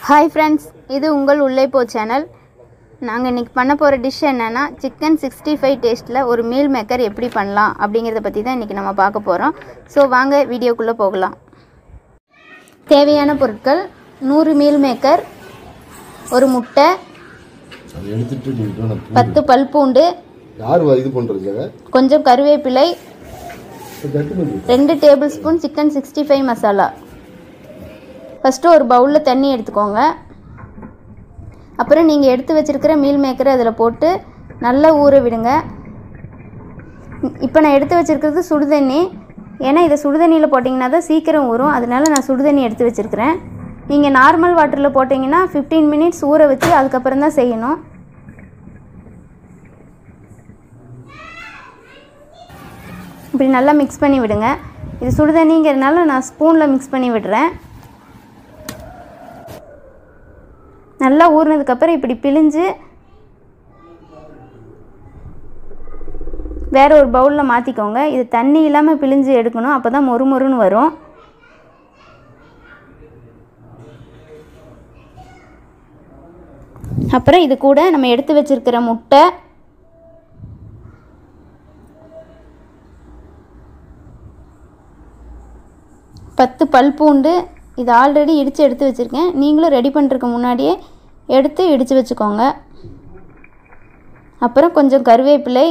hi friends இது உங்கள் உள்ளே போ சேனல் நாங்கள் இன்றைக்கி பண்ண போகிற டிஷ் என்னென்னா சிக்கன் சிக்ஸ்டி ஃபைவ் டேஸ்ட்டில் ஒரு மீல் மேக்கர் எப்படி பண்ணலாம் அப்படிங்கிறத பற்றி தான் இன்றைக்கி நம்ம பார்க்க போகிறோம் ஸோ வாங்க வீடியோக்குள்ளே போகலாம் தேவையான பொருட்கள் நூறு மீல் மேக்கர் ஒரு முட்டை அதை எடுத்துட்டு நீ இப்போ நான் பூ- பத்து பல் பூண்டு யார் வ- இது பண்றதுக்காக கொஞ்சம் கருவேப்பிலை இப்போ கட்டு பண்ணி ரெண்டு tablespoon chicken sixty five masala first ஒரு பவுலில் தண்ணி எடுத்துக்கோங்க அப்புறம் நீங்கள் எடுத்து வச்சிருக்கிற மீல் மேக்கரை அதில் போட்டு நல்லா ஊற விடுங்க இப்போ நான் எடுத்து வச்சிருக்கிறது சுடுதண்ணி ஏன்னா இதை சுடுதண்ணியில் போட்டிங்கன்னா தான் சீக்கிரம் ஊறும் அதனால நான் சுடுதண்ணி எடுத்து வச்சுருக்கிறேன் நீங்கள் நார்மல் வாட்டரில் போட்டிங்கன்னா ஃபிஃப்டீன் மினிட்ஸ் ஊற வச்சு அதுக்கப்புறம் தான் செய்யணும் இப்படி நல்லா மிக்ஸ் பண்ணி விடுங்க இது சுடுதண்ணிங்கிறதுனால நான் ஸ்பூனில் மிக்ஸ் பண்ணி விடுறேன் நல்லா ஊறினதுக்கப்புறம் இப்படி பிழிஞ்சு வேற ஒரு பவுலில் மாற்றிக்கோங்க இது தண்ணி இல்லாமல் பிழிஞ்சு எடுக்கணும் அப்போ தான் மொறு மொறுன்னு வரும் அப்புறம் இது கூட நம்ம எடுத்து வச்சிருக்கிற முட்டை பத்து பல் பூண்டு இது ஆல்ரெடி இடித்து எடுத்து வச்சுருக்கேன் நீங்களும் ரெடி பண்ணுறதுக்கு முன்னாடியே எடுத்து இடித்து வச்சுக்கோங்க அப்புறம் கொஞ்சம் கருவேப்பிலை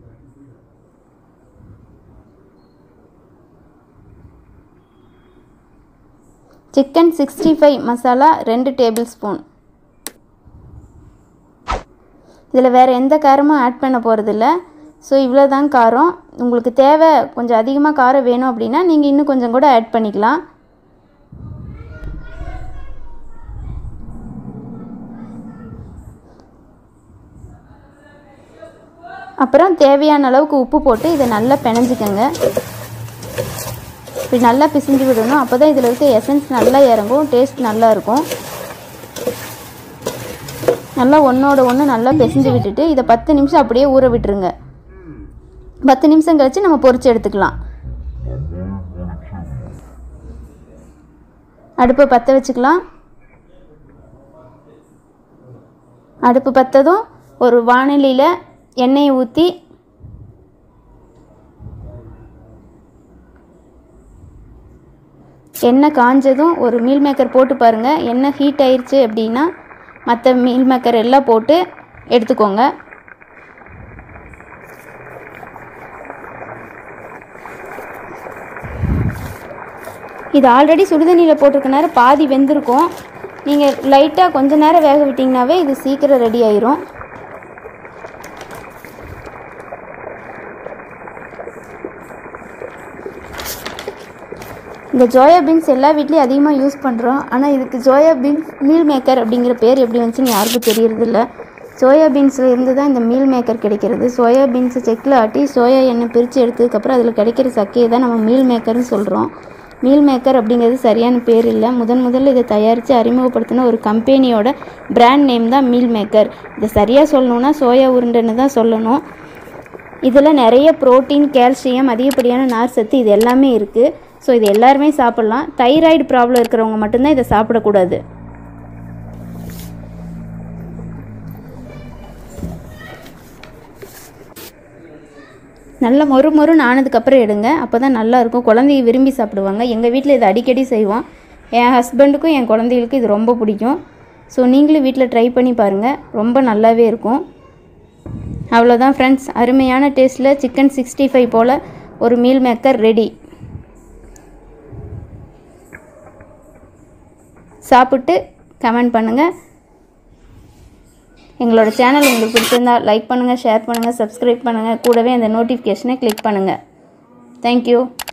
சிக்கன் சிக்ஸ்டி ஃபைவ் மசாலா ரெண்டு டேபிள் ஸ்பூன் இதில் வேறு எந்த காரமும் ஆட் பண்ண போகிறதில்ல ஸோ இவ்வளோ தான் காரம் உங்களுக்கு தேவை கொஞ்சம் அதிகமாக காரம் வேணும் அப்படின்னா நீங்கள் இன்னும் கொஞ்சம் கூட ஆட் பண்ணிக்கலாம் அப்புறம் தேவையான அளவுக்கு உப்பு போட்டு இதை நல்லா பிணைஞ்சிக்கோங்க இப்படி நல்லா பிசிஞ்சு விடணும் அப்போ தான் இதில் இருக்க எசன்ஸ் நல்லா இறங்கும் டேஸ்ட் நல்லா இருக்கும் நல்லா ஒன்றோட ஒன்று நல்லா பிசைஞ்சு விட்டுட்டு இதை பத்து நிமிஷம் அப்படியே ஊற விட்டுருங்க பத்து நிமிஷம் கழித்து நம்ம பொரிச்சு எடுத்துக்கலாம் அடுப்பை பற்ற வச்சுக்கலாம் அடுப்பு பற்றதும் ஒரு வானிலையில் எண்ணெயை ஊற்றி எண்ணெய் காஞ்சதும் ஒரு மீல் மேக்கர் போட்டு பாருங்கள் எண்ணெய் ஹீட் ஆயிருச்சு அப்படின்னா மற்ற மீல் மேக்கர் எல்லாம் போட்டு எடுத்துக்கோங்க இது ஆல்ரெடி சுடுதண்ணியில் போட்டிருக்க நேரம் பாதி வெந்திருக்கும் நீங்கள் லைட்டாக கொஞ்ச நேரம் வேக விட்டிங்கனாவே இது சீக்கிரம் ரெடி ஆயிரும் இந்த ஜோயா பீன்ஸ் எல்லா வீட்லேயும் அதிகமாக யூஸ் பண்ணுறோம் ஆனால் இதுக்கு ஜோயா பீன்ஸ் மீல் மேக்கர் அப்படிங்கிற பேர் எப்படி வந்துச்சுன்னு யாருக்கும் தெரியறதில்ல சோயா பீன்ஸில் இருந்து தான் இந்த மீல் மேக்கர் கிடைக்கிறது சோயா பீன்ஸை செக்கில் ஆட்டி சோயா எண்ணெய் பிரித்து எடுத்ததுக்கப்புறம் அதில் கிடைக்கிற சக்கையை தான் நம்ம மீல் மேக்கர்னு சொல்கிறோம் மீல் மேக்கர் அப்படிங்கிறது சரியான பேர் இல்லை முதன் முதல்ல இதை தயாரித்து அறிமுகப்படுத்தின ஒரு கம்பெனியோட பிராண்ட் நேம் தான் மீல் மேக்கர் இதை சரியாக சொல்லணுன்னா சோயா உருண்டைன்னு தான் சொல்லணும் இதில் நிறைய புரோட்டீன் கால்சியம் அதிகப்படியான நார் சத்து இது எல்லாமே இருக்குது ஸோ இது எல்லாருமே சாப்பிட்லாம் தைராய்டு ப்ராப்ளம் இருக்கிறவங்க மட்டும்தான் இதை சாப்பிடக்கூடாது நல்ல மொறு மொறுன்னு ஆனதுக்கப்புறம் எடுங்க அப்போ தான் நல்லாயிருக்கும் குழந்தைங்க விரும்பி சாப்பிடுவாங்க எங்கள் வீட்டில் இதை அடிக்கடி செய்வோம் என் ஹஸ்பண்டுக்கும் என் குழந்தைகளுக்கும் இது ரொம்ப பிடிக்கும் ஸோ நீங்களும் வீட்டில் ட்ரை பண்ணி பாருங்கள் ரொம்ப நல்லாவே இருக்கும் அவ்வளோதான் ஃப்ரெண்ட்ஸ் அருமையான டேஸ்ட்டில் சிக்கன் சிக்ஸ்டி ஃபைவ் போல் ஒரு மீல் மேக்கர் ரெடி சாப்பிட்டு கமெண்ட் பண்ணுங்கள் எங்களோட சேனல் உங்களுக்கு பிடிச்சிருந்தா லைக் பண்ணுங்கள் ஷேர் பண்ணுங்கள் சப்ஸ்கிரைப் பண்ணுங்கள் கூடவே அந்த நோட்டிஃபிகேஷனை கிளிக் பண்ணுங்கள் தேங்க்யூ